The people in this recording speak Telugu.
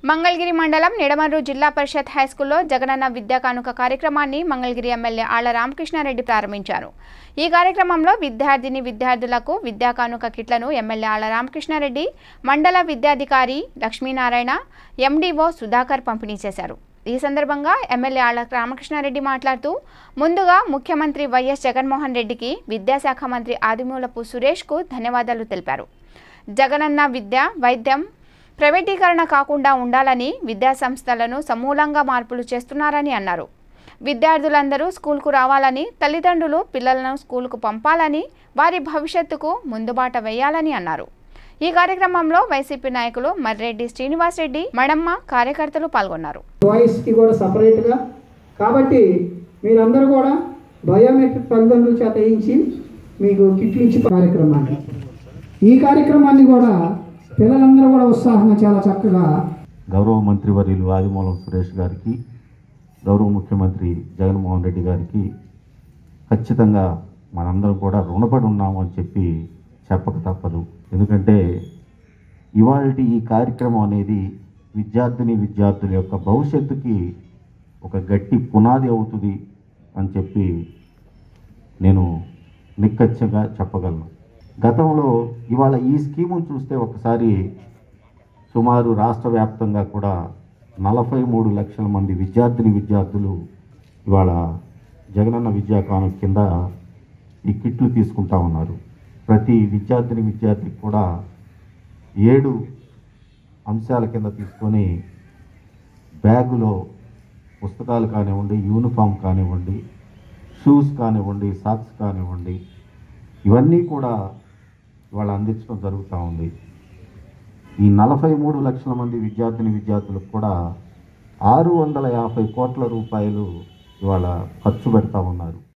మంగళగిరి మండలం నిడమర్రు జిల్లా పరిషత్ హైస్కూల్లో జగనన్న విద్యా కానుక కార్యక్రమాన్ని మంగళగిరి ఎమ్మెల్యే ఆళ్ల రామకృష్ణారెడ్డి ప్రారంభించారు ఈ కార్యక్రమంలో విద్యార్థిని విద్యార్థులకు విద్యా కానుక కిట్లను ఎమ్మెల్యే ఆళ్ల రామకృష్ణారెడ్డి మండల విద్యాధికారి లక్ష్మీనారాయణ ఎండీఓ సుధాకర్ పంపిణీ చేశారు ఈ సందర్భంగా ఎమ్మెల్యే ఆళ్ల రామకృష్ణారెడ్డి మాట్లాడుతూ ముందుగా ముఖ్యమంత్రి వైఎస్ జగన్మోహన్ రెడ్డికి విద్యాశాఖ మంత్రి ఆదిమూలపు సురేష్కు ధన్యవాదాలు తెలిపారు జగనన్న విద్య వైద్యం ప్రైవేటీకరణ కాకుండా ఉండాలని విద్యా సంస్థలను సమూలంగా మార్పులు చేస్తున్నారని అన్నారు విద్యార్థులందరూ స్కూల్కు రావాలని తల్లిదండ్రులు పిల్లలను స్కూల్కు పంపాలని వారి భవిష్యత్తుకు ముందుబాట వేయాలని అన్నారు ఈ కార్యక్రమంలో వైసీపీ నాయకులు మర్రెడ్డి శ్రీనివాసరెడ్డి మడమ్మ కార్యకర్తలు పాల్గొన్నారు వాయిస్కి కూడా సపరేట్గా కాబట్టి మీరందరూ కూడా బయోమెట్రిక్ తల్లిదండ్రుల చేత వేయించి మీకు కిట్లు ఇచ్చి కార్యక్రమాన్ని ఈ కార్యక్రమాన్ని కూడా పిల్లలందరూ కూడా ఉత్సాహంగా చాలా చక్కగా గౌరవ మంత్రివర్యులు ఆదిమూలం సురేష్ గారికి గౌరవ ముఖ్యమంత్రి జగన్మోహన్ రెడ్డి గారికి ఖచ్చితంగా మనందరం కూడా రుణపడి ఉన్నాము అని చెప్పి చెప్పక తప్పదు ఎందుకంటే ఇవాళ ఈ కార్యక్రమం అనేది విద్యార్థిని విద్యార్థుల యొక్క భవిష్యత్తుకి ఒక గట్టి పునాది అవుతుంది అని చెప్పి నేను నిక్కచ్చగా చెప్పగలను గతంలో ఇవాళ ఈ స్కీమును చూస్తే ఒకసారి సుమారు రాష్ట్ర వ్యాప్తంగా కూడా నలభై మూడు లక్షల మంది విద్యార్థిని విద్యార్థులు ఇవాళ జగనన్న విద్యా కానుక కింద ఈ కిట్లు తీసుకుంటా ఉన్నారు ప్రతి విద్యార్థిని విద్యార్థికి కూడా ఏడు అంశాల కింద తీసుకొని బ్యాగులో పుస్తకాలు కానివ్వండి యూనిఫామ్ కానివ్వండి షూస్ కానివ్వండి సాక్స్ కానివ్వండి ఇవన్నీ కూడా ఇవాళ అందించడం జరుగుతూ ఉంది ఈ నలభై మూడు లక్షల మంది విద్యార్థిని విద్యార్థులకు కూడా ఆరు వందల యాభై కోట్ల రూపాయలు ఇవాళ ఖర్చు పెడతా ఉన్నారు